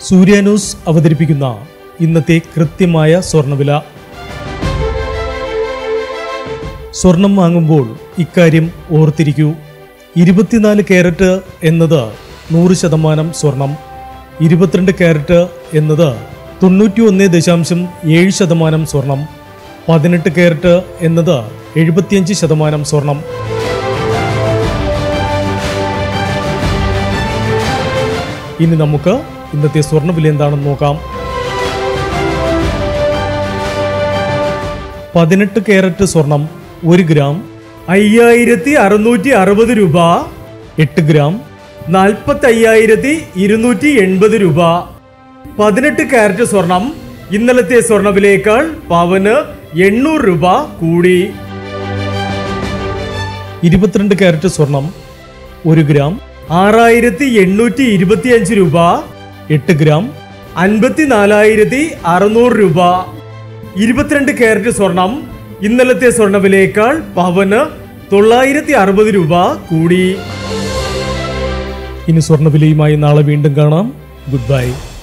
സൂര്യ news അവതരിപ്പിക്കുന്ന ഇന്നത്തെ കൃത്യമായ സ്വർണ്ണവില സ്വർണം വാങ്ങുമ്പോൾ ഇക്കാര്യം ഓർത്തിരിക്കൂ ഇരുപത്തിനാല് ക്യാരറ്റ് എന്നത് നൂറ് ശതമാനം സ്വർണം ഇരുപത്തിരണ്ട് ക്യാരറ്റ് എന്നത് തൊണ്ണൂറ്റി ഒന്ന് ദശാംശം ഏഴ് ശതമാനം സ്വർണം പതിനെട്ട് ക്യാരറ്റ് എന്നത് എഴുപത്തിയഞ്ച് ശതമാനം സ്വർണം ഇനി നമുക്ക് ഇന്നത്തെ സ്വർണ്ണവില എന്താണെന്ന് നോക്കാം പതിനെട്ട് ക്യാരറ്റ് സ്വർണം ഒരു ഗ്രാം അയ്യായിരത്തി അറുന്നൂറ്റി അറുപത് രൂപ എട്ട് ഗ്രാം നാൽപ്പത്തി അയ്യായിരത്തി ഇരുന്നൂറ്റി എൺപത് രൂപ പതിനെട്ട് കാരറ്റ് സ്വർണം ഇന്നലത്തെ സ്വർണവിലയേക്കാൾ പവന് എണ്ണൂറ് രൂപ കൂടി ഇരുപത്തിരണ്ട് ക്യാരറ്റ് സ്വർണം ഒരു ഗ്രാം ആറായിരത്തി എണ്ണൂറ്റി ഇരുപത്തിയഞ്ച് രൂപ എട്ട് ഗ്രാം അൻപത്തി നാലായിരത്തി അറുന്നൂറ് രൂപ ഇരുപത്തിരണ്ട് കാരറ്റ് സ്വർണം ഇന്നലത്തെ സ്വർണവിലയേക്കാൾ പവന് തൊള്ളായിരത്തി അറുപത് രൂപ കൂടി ഇനി സ്വർണ്ണവിലയുമായി നാളെ വീണ്ടും കാണാം ഗുഡ് ബൈ